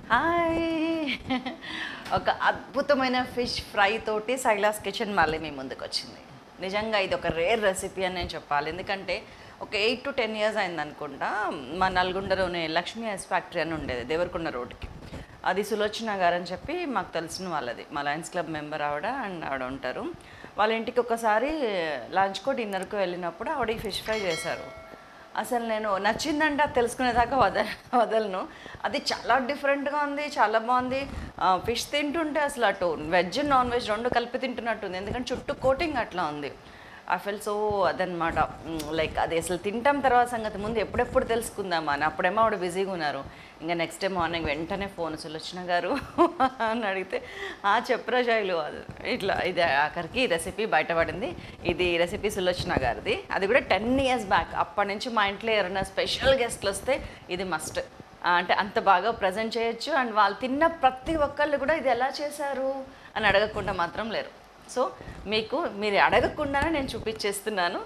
Hi ఒక అద్భుతమైన fish fry తోటి సైలాస్ కిచెన్ మళ్ళీ మీ ముందుకు వచ్చింది నిజంగా ఇది ఒక రేర్ రెసిపీ అని నేను చెప్పాలి ఎందుకంటే ఒక ఎయిట్ టు టెన్ ఇయర్స్ అయింది అనుకుంటా మా నల్గొండలోనే లక్ష్మీ ఐస్ ఫ్యాక్టరీ అని ఉండేది దేవరకొండ రోడ్కి అది సులోచన గారు అని చెప్పి మాకు తెలిసిన వాళ్ళది మా లయన్స్ క్లబ్ మెంబర్ ఆవిడ అండ్ ఆవిడ ఉంటారు వాళ్ళ ఇంటికి ఒకసారి లంచ్కో డిన్నర్కో వెళ్ళినప్పుడు ఆవిడ ఈ ఫిష్ ఫ్రై చేశారు అసలు నేను నచ్చిందంటే అది తెలుసుకునేదాకా వద వదలను అది చాలా డిఫరెంట్గా ఉంది చాలా బాగుంది ఫిష్ తింటుంటే అసలు అటు వెజ్ నాన్ వెజ్ రెండు కలిపి తింటున్నట్టుంది ఎందుకంటే చుట్టూ కోటింగ్ అట్లా ఉంది ఐ ఫెల్ సో అదనమాట లైక్ అది అసలు తింటాం తర్వాత సంగతి ముందు ఎప్పుడెప్పుడు తెలుసుకుందామా అని అప్పుడేమో ఆవిడ బిజీగా ఉన్నారు ఇంకా నెక్స్ట్ డే మార్నింగ్ వెంటనే ఫోన్ సులోచన గారు అని అడిగితే "ఆ, చెప్పురా శైలు అది ఇట్లా ఇది ఆఖరికి ఈ రెసిపీ బయటపడింది ఇది రెసిపీ సులోచన గారిది అది కూడా టెన్ ఇయర్స్ బ్యాక్ అప్పటి నుంచి మా ఇంట్లో ఎవరైనా స్పెషల్ గెస్ట్లు వస్తే ఇది మస్ట్ అంటే అంత బాగా ప్రజెంట్ చేయొచ్చు అండ్ వాళ్ళు తిన్న ప్రతి ఒక్కళ్ళు కూడా ఇది ఎలా చేశారు అని అడగకుండా మాత్రం లేరు సో మీకు మీరు అడగకుండానే నేను చూపించేస్తున్నాను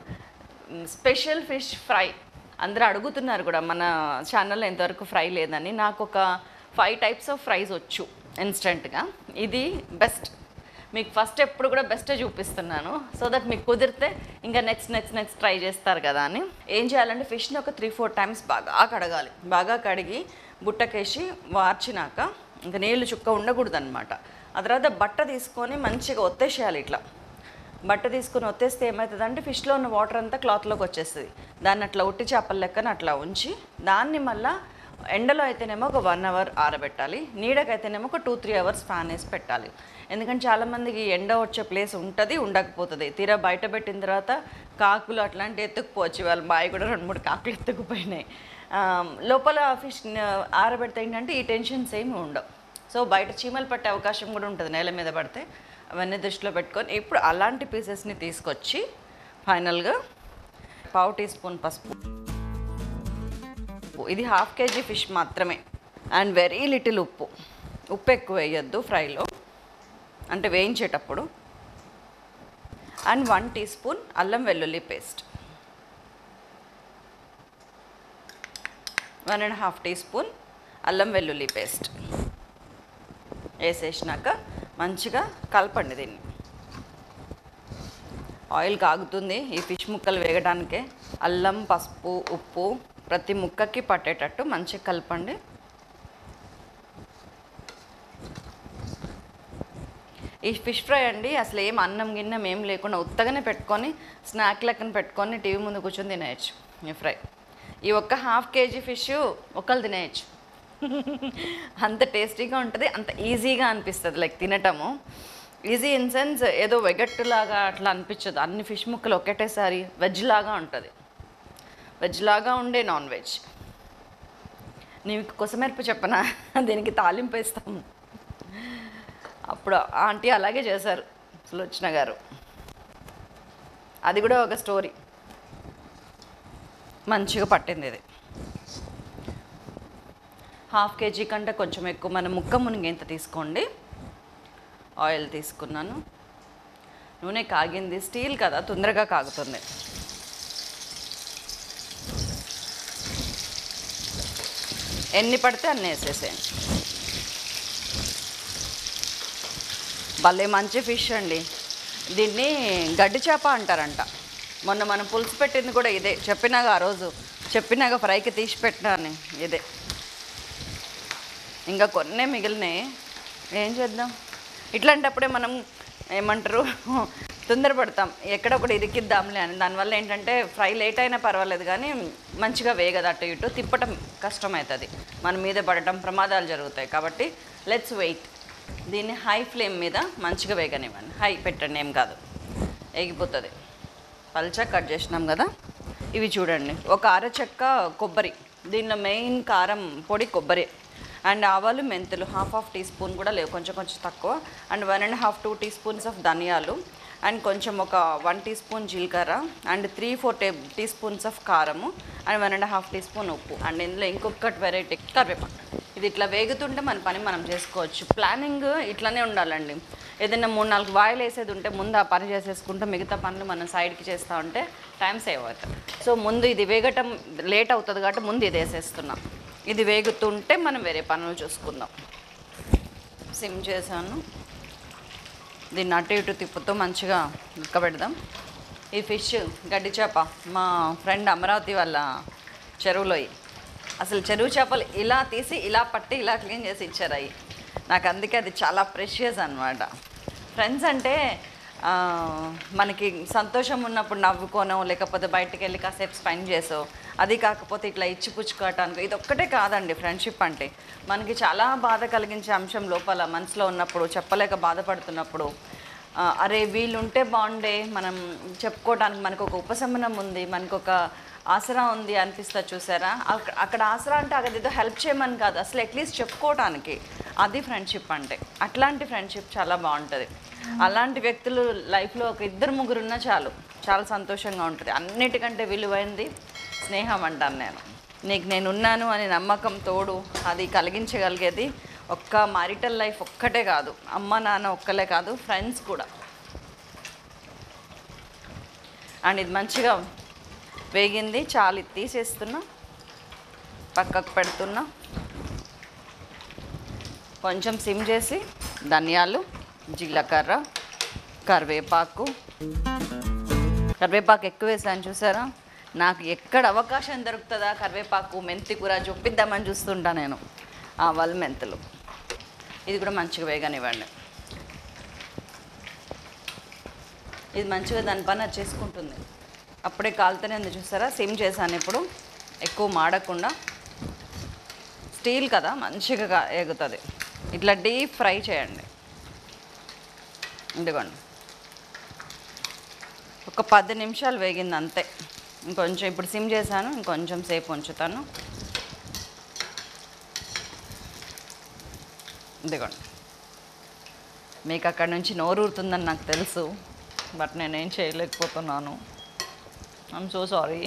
స్పెషల్ ఫిష్ ఫ్రై అందరూ అడుగుతున్నారు కూడా మన ఛానల్లో ఇంతవరకు ఫ్రై లేదని నాకు ఒక ఫైవ్ టైప్స్ ఆఫ్ ఫ్రైస్ వచ్చు ఇన్స్టెంట్గా ఇది బెస్ట్ మీకు ఫస్ట్ ఎప్పుడు కూడా బెస్టే చూపిస్తున్నాను సో దట్ మీకు కుదిరితే ఇంకా నెక్స్ట్ నెక్స్ట్ నెక్స్ట్ ట్రై చేస్తారు కదా అని ఏం చేయాలంటే ఫిష్ని ఒక త్రీ ఫోర్ టైమ్స్ బాగా కడగాలి బాగా కడిగి బుట్టకేసి వార్చినాక ఇంకా నీళ్ళు చుక్క ఉండకూడదు అనమాట ఆ తర్వాత బట్ట తీసుకొని మంచిగా ఒత్తేసేయాలి ఇట్లా బట్ట తీసుకొని ఒత్తేస్తే ఏమవుతుందంటే ఫిష్లో ఉన్న వాటర్ అంతా క్లాత్లోకి వచ్చేస్తుంది దాన్ని అట్లా ఉట్టి చేపల లెక్కన అట్లా ఉంచి దాన్ని మళ్ళా ఎండలో అయితేనేమో ఒక వన్ అవర్ ఆరబెట్టాలి నీడకైతేనేమో ఒక టూ త్రీ అవర్స్ ఫ్యాన్ వేసి పెట్టాలి ఎందుకంటే చాలామందికి ఎండ వచ్చే ప్లేస్ ఉంటుంది ఉండకపోతుంది తీరా బయట పెట్టిన తర్వాత కాకులు అట్లాంటివి ఎత్తుకుపోవచ్చు వాళ్ళ బావి కూడా రెండు మూడు కాకులు ఎత్తుకుపోయినాయి ఆ, లోపల ఫిష్ ఆరబెడితే ఏంటంటే ఈ టెన్షన్స్ ఏమి ఉండవు సో బయట చీమలు పట్టే అవకాశం కూడా ఉంటుంది నేల మీద పడితే అవన్నీ దృష్టిలో పెట్టుకొని ఇప్పుడు అలాంటి పీసెస్ని తీసుకొచ్చి ఫైనల్గా పావు టీ స్పూన్ పసుపు ఇది హాఫ్ కేజీ ఫిష్ మాత్రమే అండ్ వెరీ లిటిల్ ఉప్పు ఉప్పు ఎక్కువ వేయొద్దు ఫ్రైలో అంటే వేయించేటప్పుడు అండ్ వన్ టీ స్పూన్ అల్లం వెల్లుల్లి paste one and half teaspoon అల్లం వెల్లుల్లి పేస్ట్ వేసేసినాక మంచిగా కలపండి దీన్ని ఆయిల్ కాగుతుంది ఈ ఫిష్ ముక్కలు వేగడానికే అల్లం పసుపు ఉప్పు ప్రతి ముక్కకి పట్టేటట్టు మంచిగా కలపండి ఈ ఫిష్ ఫ్రై అండి అసలు ఏం అన్నం గిన్నం ఏం లేకుండా ఉత్తగానే పెట్టుకొని స్నాక్ లెక్కన పెట్టుకొని టీవీ ముందు కూర్చొని తినేయచ్చు ఈ ఫ్రై ఈ ఒక్క హాఫ్ కేజీ ఫిష్ ఒకళ్ళు తినేయచ్చు అంత టేస్టీగా ఉంటుంది అంత ఈజీగా అనిపిస్తుంది లైక్ తినటము ఈజీ ఇన్ సెన్స్ ఏదో వెగట్టులాగా అట్లా అనిపించదు అన్ని ఫిష్ ముక్కలు ఒకటేసారి వెజ్ లాగా ఉంటుంది వెజ్ లాగా ఉండే నాన్ వెజ్ నీకు కొసమెరుపు చెప్పనా దీనికి తాలింపు వేస్తాము అప్పుడు ఆంటీ అలాగే చేశారు సులోచన గారు అది కూడా ఒక స్టోరీ మంచిగా పట్టింది ఇది హాఫ్ కేజీ కంటే కొంచెం ఎక్కువ మన ముక్క మునిగేంత తీసుకోండి ఆయిల్ తీసుకున్నాను నూనె కాగింది స్టీల్ కదా తొందరగా కాగుతుంది ఎన్ని పడితే అన్ని వేసేసేయండి భలే మంచి ఫిష్ అండి దీన్ని గడ్డి చేప అంటారంట మొన్న మనం పులుసు పెట్టింది కూడా ఇదే చెప్పినాగా ఆ రోజు చెప్పినాగా ఫ్రైకి తీసి పెట్టినా అని ఇదే ఇంకా కొన్నే మిగిలినాయి ఏం చేద్దాం ఇట్లాంటప్పుడే మనం ఏమంటారు తొందరపడతాం ఎక్కడ ఒకటి ఇరికిద్దాంలే అని దానివల్ల ఏంటంటే ఫ్రై లేట్ అయినా పర్వాలేదు కానీ మంచిగా వేగదు అటు ఇటు తిప్పటం కష్టమవుతుంది మన మీద పడటం ప్రమాదాలు జరుగుతాయి కాబట్టి లెట్స్ వెయిట్ దీన్ని హై ఫ్లేమ్ మీద మంచిగా వేగనివ్వండి హై పెట్టండి ఏం కాదు వేగిపోతుంది పల్చా కట్ చేసినాం కదా ఇవి చూడండి ఒక అరచెక్క కొబ్బరి దీనిలో మెయిన్ కారం పొడి కొబ్బరి అండ్ ఆవాలు మెంతులు హాఫ్ హాఫ్ టీ స్పూన్ కూడా లేవు కొంచెం కొంచెం తక్కువ and one and half two teaspoons of ధనియాలు అండ్ కొంచెం ఒక వన్ టీ స్పూన్ జీలకర్ర and three four tea teaspoons of కారము and one and half teaspoon ఉప్పు అండ్ ఇందులో ఇంకొకటి వెరైటీ కరివేపాకు ఇది ఇట్లా వేగుతుంటే మన పని మనం చేసుకోవచ్చు ప్లానింగ్ ఇట్లానే ఉండాలండి ఏదైనా మూడు నాలుగు వాయిల్ వేసేది ఉంటే ముందు ఆ పని చేసేసుకుంటే మిగతా పనులు మనం సైడ్కి చేస్తూ ఉంటే టైం సేవ్ అవుతుంది సో ముందు ఇది వేగటం లేట్ అవుతుంది కాబట్టి ముందు ఇది వేసేస్తున్నాం ఇది వేగుతుంటే మనం వేరే పనులు చూసుకుందాం సిమ్ చేశాను దీన్ని అటు ఇటు తిప్పుతూ మంచిగా ఉడకబెడదాం ఈ ఫిష్ గడ్డి చేప మా ఫ్రెండ్ అమరావతి వాళ్ళ చెరువులో అసలు చెరువు చేపలు ఇలా తీసి ఇలా పట్టి ఇలా క్లీన్ చేసి ఇచ్చారు అవి నాకు అందుకే అది చాలా ప్రెషియస్ అనమాట ఫ్రెండ్స్ అంటే ఆ, మనకి సంతోషం ఉన్నప్పుడు నవ్వుకోనో లేకపోతే బయటికి వెళ్ళి కాసేపు స్పెండ్ చేసో అది కాకపోతే ఇట్లా ఇచ్చి పుచ్చుకోవటానికి ఇది ఒక్కటే కాదండి ఫ్రెండ్షిప్ అంటే మనకి చాలా బాధ కలిగించే అంశం లోపల మనసులో ఉన్నప్పుడు చెప్పలేక బాధపడుతున్నప్పుడు ఆ, అరే వీళ్ళుంటే బాగుండే మనం చెప్పుకోవడానికి మనకు ఒక ఉపశమనం ఉంది మనకు ఒక ఆసరా ఉంది అనిపిస్తా చూసారా అక్క- అక్కడ ఆసరా అంటే అక్కడ ఏదో హెల్ప్ చేయమని కాదు అసలు అట్లీస్ట్ చెప్పుకోవడానికి అది ఫ్రెండ్షిప్ అంటే అట్లాంటి ఫ్రెండ్షిప్ చాలా బాగుంటుంది అలాంటి వ్యక్తులు లైఫ్లో ఒక ఇద్దరు ముగ్గురు ఉన్నా చాలు చాలా సంతోషంగా ఉంటుంది అన్నిటికంటే విలువైంది స్నేహం అంటాను నేను నీకు నేను ఉన్నాను అనే నమ్మకం తోడు అది కలిగించగలిగేది ఒక్క మారిటల్ లైఫ్ ఒక్కటే కాదు అమ్మ నాన్న ఒక్కలే కాదు ఫ్రెండ్స్ కూడా అండ్ ఇది మంచిగా వేగింది చాలు ఇది తీసేస్తున్నా పక్కకు పెడుతున్నా కొంచెం సిమ్ చేసి ధనియాలు జీలకర్ర కరివేపాకు కరివేపాకు ఎక్కువ వేసాను చూసారా నాకు ఎక్కడ అవకాశం దొరుకుతుందా కరివేపాకు మెంతి కూర చూపిద్దామని చూస్తుంటా నేను ఆవాలు మెంతులు ఇది కూడా మంచిగా వేగనివ్వండి ఇది మంచిగా దాని పని అది చేసుకుంటుంది అప్పుడే కాలుతూనే ఉంది చూసారా సిమ్ చేశాను ఇప్పుడు ఎక్కువ మాడకుండా స్టీల్ కదా మంచిగా కా- ఎగుతుంది ఇట్లా డీప్ ఫ్రై చేయండి ఇదిగోండి ఒక పది నిమిషాలు వేగింది అంతే ఇంకొంచెం ఇప్పుడు సిమ్ చేశాను ఇంకొంచెం సేపు ఉంచుతాను ఇదిగోండి మీకు అక్కడ నుంచి నోరు ఊరుతుందని నాకు తెలుసు బట్ నేనేం చేయలేకపోతున్నాను ఐమ్ సో సారీ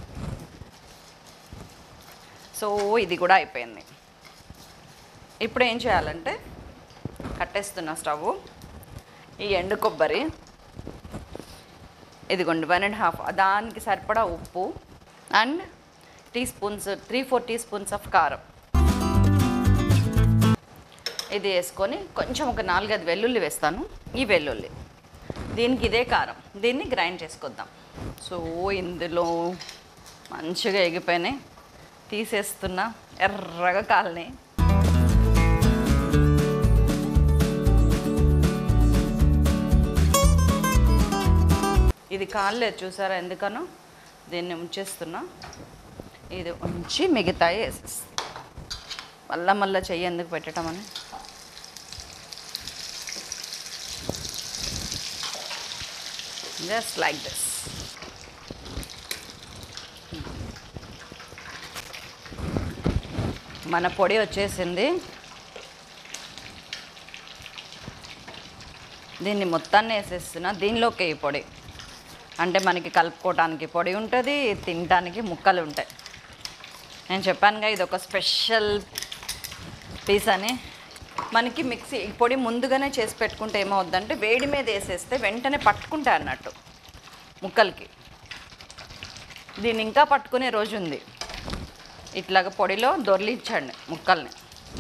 సో ఇది కూడా అయిపోయింది ఇప్పుడు ఏం చేయాలంటే కట్టేస్తున్న స్టవ్ ఈ ఎండు కొబ్బరి ఇదిగోండి వన్ అండ్ హాఫ్ దానికి సరిపడా ఉప్పు and teaspoons three four teaspoons of కారం ఇది వేసుకొని కొంచెం ఒక నాలుగైదు వెల్లుల్లి వేస్తాను ఈ వెల్లుల్లి దీనికి ఇదే కారం దీన్ని గ్రైండ్ చేసుకొద్దాం సో ఇందులో మంచిగా ఎగిపోయినాయి తీసేస్తున్నా ఎర్రగా కాలని ఇది కాలేదు చూసారా ఎందుకనో దీన్ని ఉంచేస్తున్నా ఇది ఉంచి మిగతాయి వేసేస్తా మళ్ళా మళ్ళా చెయ్యి ఎందుకు పెట్టడం అని జస్ట్ లైక్ దిస్ మన పొడి వచ్చేసింది దీన్ని మొత్తాన్ని వేసేస్తున్నా దీనిలోకి ఈ పొడి అంటే మనకి కలుపుకోవడానికి పొడి ఉంటుంది తినడానికి ముక్కలు ఉంటాయి నేను చెప్పానుగా ఇది ఒక స్పెషల్ పీస్ అని మనకి మిక్సీ ఈ పొడి ముందుగానే చేసి పెట్టుకుంటే ఏమవుద్దంటే వేడి మీద వేసేస్తే వెంటనే పట్టుకుంటాయి అన్నట్టు ముక్కలకి దీన్ని ఇంకా పట్టుకునే రోజు ఉంది ఇట్లాగ పొడిలో దొర్లించండి ముక్కల్ని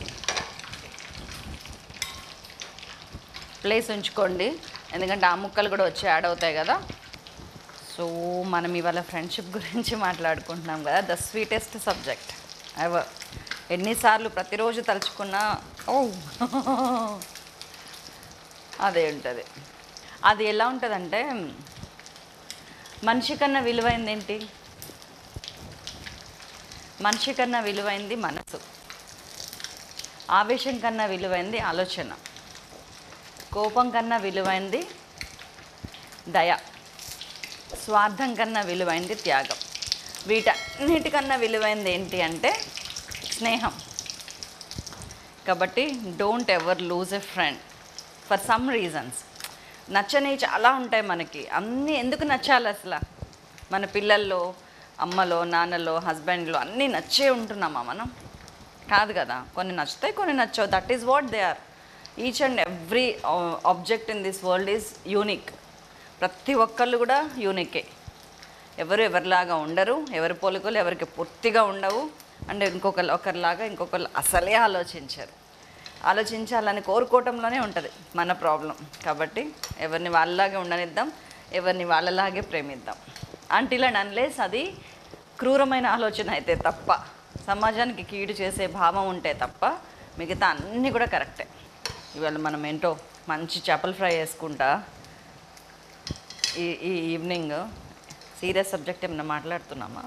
ప్లేస్ ఉంచుకోండి ఎందుకంటే ఆ ముక్కలు కూడా వచ్చి యాడ్ అవుతాయి కదా సో మనం ఇవాళ ఫ్రెండ్షిప్ గురించి మాట్లాడుకుంటున్నాం కదా ద స్వీటెస్ట్ సబ్జెక్ట్ ఎవర్ ఎన్నిసార్లు ప్రతిరోజు తలుచుకున్నా ఓ అదే ఉంటుంది అది ఎలా ఉంటుందంటే మనిషి కన్నా విలువైంది ఏంటి మనిషి కన్నా విలువైంది మనసు ఆవేశం కన్నా విలువైంది ఆలోచన కోపం కన్నా విలువైంది దయ స్వార్థం కన్నా విలువైంది త్యాగం వీటన్నిటికన్నా విలువైంది ఏంటి అంటే స్నేహం కాబట్టి don't ever lose a friend for some reasons నచ్చనివి చాలా ఉంటాయి మనకి అన్నీ ఎందుకు నచ్చాలి అసలు మన పిల్లల్లో అమ్మలో నాన్నలో హస్బెండ్లో అన్నీ నచ్చే ఉంటున్నామా మనం కాదు కదా కొన్ని నచ్చుతాయి కొన్ని నచ్చవు that is what they are each and every object in this world is unique ప్రతి ఒక్కళ్ళు కూడా యూనికే ఎవరు ఎవరిలాగా ఉండరు ఎవరి పోలికలు ఎవరికి పూర్తిగా ఉండవు అంటే ఇంకొకరు ఒకరిలాగా ఇంకొకరు అసలే ఆలోచించారు ఆలోచించాలని కోరుకోవటంలోనే ఉంటుంది మన ప్రాబ్లం కాబట్టి ఎవరిని వాళ్ళలాగే ఉండనిద్దాం ఎవరిని వాళ్ళలాగే ప్రేమిద్దాం అంటిల్ అండ్ అన్లెస్ అది క్రూరమైన ఆలోచన అయితే తప్ప సమాజానికి కీడు చేసే భావం ఉంటే తప్ప మిగతా అన్నీ కూడా కరెక్టే ఇవాళ మనం ఏంటో మంచి చేపల ఫ్రై వేసుకుంటా ఈ ఈ ఈవినింగ్ సీరియస్ సబ్జెక్ట్ ఏమైనా మాట్లాడుతున్నామా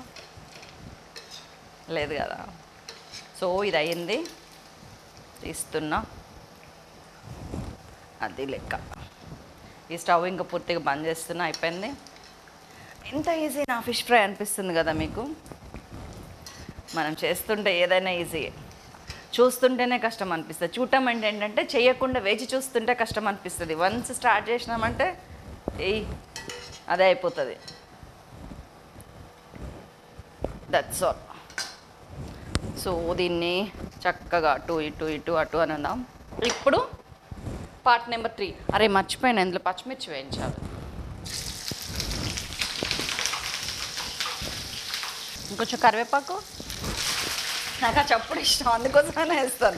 లేదు కదా సో ఇది అయ్యింది తీస్తున్నా అది లెక్క ఈ స్టవ్ ఇంకా పూర్తిగా బంద్ చేస్తున్నా అయిపోయింది ఎంత ఈజీ నా ఫిష్ ఫ్రై అనిపిస్తుంది కదా మీకు మనం చేస్తుంటే ఏదైనా ఈజీ చూస్తుంటేనే కష్టం అనిపిస్తుంది చూడటం అంటే ఏంటంటే చేయకుండా వేచి చూస్తుంటే కష్టం అనిపిస్తుంది వన్స్ స్టార్ట్ చేసినామంటే ఏయ్ అదే అయిపోతుంది దట్స్ ఆల్ సో దీన్ని చక్కగా అటు ఇటు ఇటు అటు అని అందాం ఇప్పుడు పార్ట్ నెంబర్ త్రీ అరే మర్చిపోయాను ఇందులో పచ్చిమిర్చి వేయించాలి ఇంకొంచెం కరివేపాకు నాకు ఆ చప్పుడు ఇష్టం అందుకోసమే వేస్తాను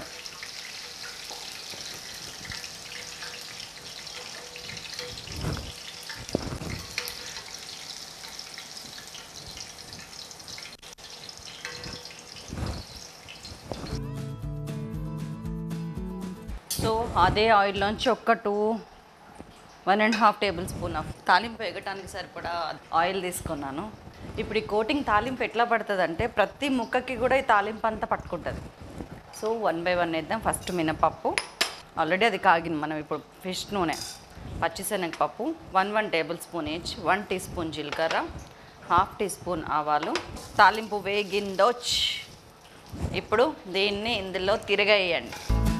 సో అదే ఆయిల్లోంచి ఒక్క two one and half tablespoon of తాలింపు వేగటానికి సరిపడా ఆయిల్ తీసుకున్నాను ఇప్పుడు ఈ కోటింగ్ తాలింపు ఎట్లా పడుతుంది అంటే ప్రతి ముక్కకి కూడా ఈ తాలింపు అంతా పట్టుకుంటుంది సో వన్ బై వన్ వేద్దాం ఫస్ట్ మినపప్పు ఆల్రెడీ అది కాగింది మనం ఇప్పుడు ఫిష్ నూనె పచ్చిశనగపప్పు one one tablespoon each one teaspoon జీలకర్ర హాఫ్ టీ స్పూన్ ఆవాలు తాలింపు వేగిందోచ్ ఇప్పుడు దీన్ని ఇందులో తిరగేయండి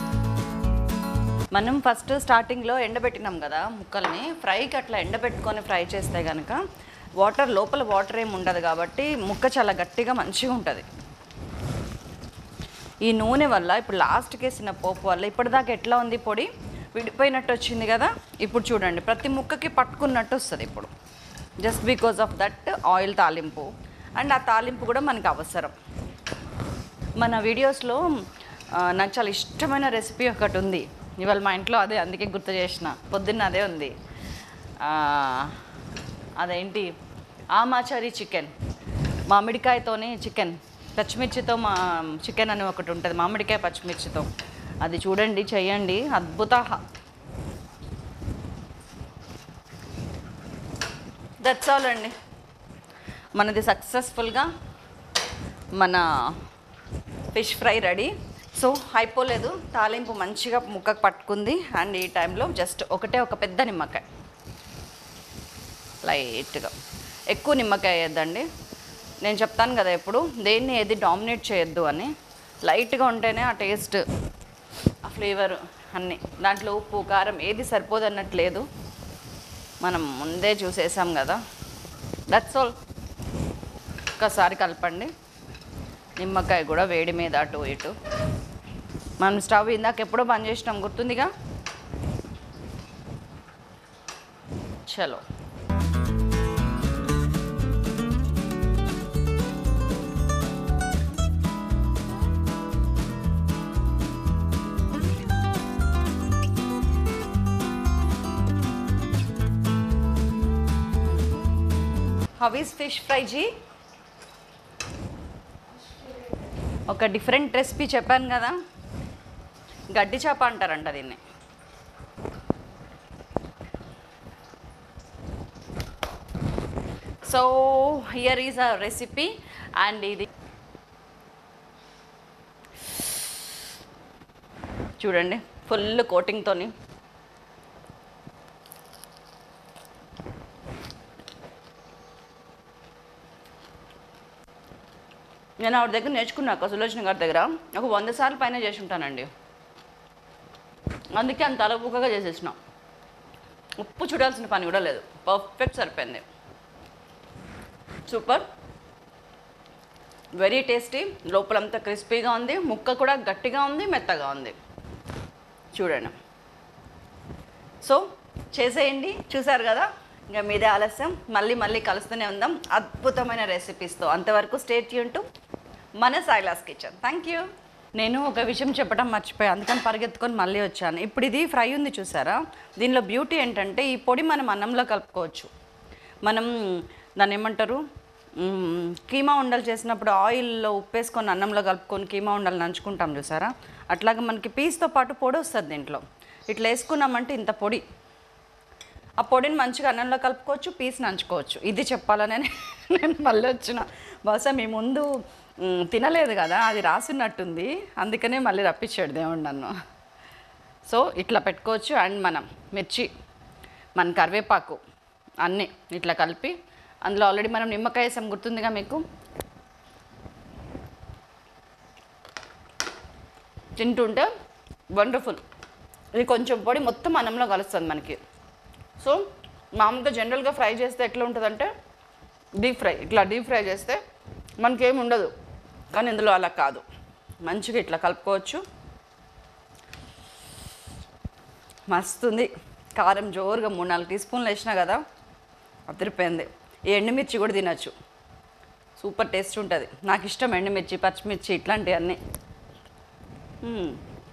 మనం ఫస్ట్ స్టార్టింగ్లో ఎండబెట్టినాం కదా ముక్కల్ని ఫ్రైకి అట్లా ఎండబెట్టుకొని ఫ్రై చేస్తే కనుక వాటర్ లోపల వాటర్ ఏమి ఉండదు కాబట్టి ముక్క చాలా గట్టిగా మంచిగా ఉంటుంది ఈ నూనె వల్ల ఇప్పుడు లాస్ట్కి వేసిన పోపు వల్ల ఇప్పటిదాకా ఎట్లా ఉంది పొడి విడిపోయినట్టు వచ్చింది కదా ఇప్పుడు చూడండి ప్రతి ముక్కకి పట్టుకున్నట్టు వస్తుంది ఇప్పుడు just because of that oil తాలింపు అండ్ ఆ తాలింపు కూడా మనకు అవసరం మన వీడియోస్లో ఆ, నాకు చాలా ఇష్టమైన రెసిపీ ఒకటి ఉంది ఇవాళ మా ఇంట్లో అదే అందుకే గుర్తు చేసిన పొద్దున్న అదే ఉంది ఆ, అదేంటి ఆమాచారి చికెన్ మామిడికాయతోని చికెన్ పచ్చిమిర్చితో మా చికెన్ అని ఒకటి ఉంటుంది మామిడికాయ పచ్చిమిర్చితో అది చూడండి చెయ్యండి అద్భుత దట్స్ ఆల్ అండి మనది సక్సెస్ఫుల్గా మన ఫిష్ ఫ్రై రెడీ సో అయిపోలేదు తాలింపు మంచిగా ముక్కకు పట్టుకుంది అండ్ ఈ టైంలో జస్ట్ ఒకటే ఒక పెద్ద నిమ్మకాయ లైట్గా ఎక్కువ నిమ్మకాయ వేయద్దండి నేను చెప్తాను కదా ఎప్పుడు దేన్ని ఏది డామినేట్ చేయొద్దు అని లైట్గా ఉంటేనే ఆ టేస్ట్ ఆ ఫ్లేవర్ అన్నీ దాంట్లో ఉప్పు కారం ఏది సరిపోదు అన్నట్టు లేదు మనం ముందే చూసేసాం కదా దట్స్ ఆల్ ఒక్కసారి కలపండి నిమ్మకాయ కూడా వేడి మీద అటు ఇటు మనం స్టవ్ ఇందాక ఎప్పుడో బంద్ చేసినాం గుర్తుందిగా చలో హౌ ఈస్ ఫిష్ ఫ్రై జీ ఒక డిఫరెంట్ రెసిపీ చెప్పాను కదా గడ్డి చేప అంటారంట దీన్ని so here is a recipe and ఇది చూడండి ఫుల్ కోటింగ్తోని నేను ఆవిడ దగ్గర నేర్చుకున్నాక సులోచన గారి దగ్గర ఒక వంద సార్లు పైన చేసి ఉంటానండి అందుకే అంత అలవుకగా చేసేసిన ఉప్పు చూడాల్సిన పని కూడా లేదు పర్ఫెక్ట్ సరిపోయింది సూపర్ వెరీ టేస్టీ లోపలంతా క్రిస్పీగా ఉంది ముక్క కూడా గట్టిగా ఉంది మెత్తగా ఉంది చూడండి సో చేసేయండి చూసారు కదా ఇంకా మీదే ఆలస్యం మళ్ళీ మళ్ళీ కలుస్తూనే ఉందాం అద్భుతమైన రెసిపీస్తో అంతవరకు స్టేట్ యూన్ టు మన సైలాస్ కిచెన్ థ్యాంక్ యూ నేను ఒక విషయం చెప్పడం మర్చిపోయాను అందుకని పరిగెత్తుకొని మళ్ళీ వచ్చాను ఇప్పుడు ఇది ఫ్రై ఉంది చూసారా దీనిలో బ్యూటీ ఏంటంటే ఈ పొడి మనం అన్నంలో కలుపుకోవచ్చు మనం దాన్ని ఏమంటారు మ్మ్, కీమా ఉండలు చేసినప్పుడు ఆయిల్లో ఉప్పేసుకొని అన్నంలో కలుపుకొని కీమా ఉండలు నంచుకుంటాం చూసారా అట్లాగే మనకి పీస్తో పాటు పొడి వస్తుంది దీంట్లో ఇట్లా వేసుకున్నామంటే ఇంత పొడి ఆ పొడిని మంచిగా అన్నంలో కలుపుకోవచ్చు పీస్ నంచుకోవచ్చు ఇది చెప్పాలని నేను మళ్ళీ వచ్చిన బహుశా మీ ముందు మ్, తినలేదు కదా అది రాసినట్టుంది అందుకనే మళ్ళీ రప్పించాడు దేవుడు నన్ను సో ఇట్లా పెట్టుకోవచ్చు అండ్ మనం మిర్చి మన కరివేపాకు అన్నీ ఇట్లా కలిపి అందులో ఆల్రెడీ మనం నిమ్మకాయ వేసాం గుర్తుందిగా మీకు తింటుంటే వండర్ఫుల్ ఇది కొంచెం పొడి మొత్తం అన్నంలో కలుస్తుంది మనకి సో మామూలుగా జనరల్గా ఫ్రై చేస్తే ఎట్లా ఉంటుందంటే డీప్ ఫ్రై ఇట్లా డీప్ ఫ్రై చేస్తే మనకేం ఉండదు కానీ ఇందులో అలా కాదు మంచిగా ఇట్లా కలుపుకోవచ్చు మస్తుంది కారం జోరుగా మూడు నాలుగు టీ స్పూన్లు వేసినా కదా అదిరిపోయింది ఈ ఎండుమిర్చి కూడా తినచ్చు సూపర్ టేస్ట్ ఉంటుంది నాకు ఇష్టం ఎండుమిర్చి పచ్చిమిర్చి ఇట్లాంటివన్నీ మ్మ్.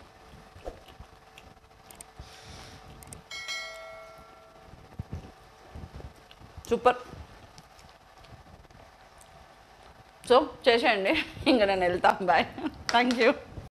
సూపర్ సో చేసేయండి ఇంకా నేను వెళ్తాను బాయ్ థ్యాంక్ యూ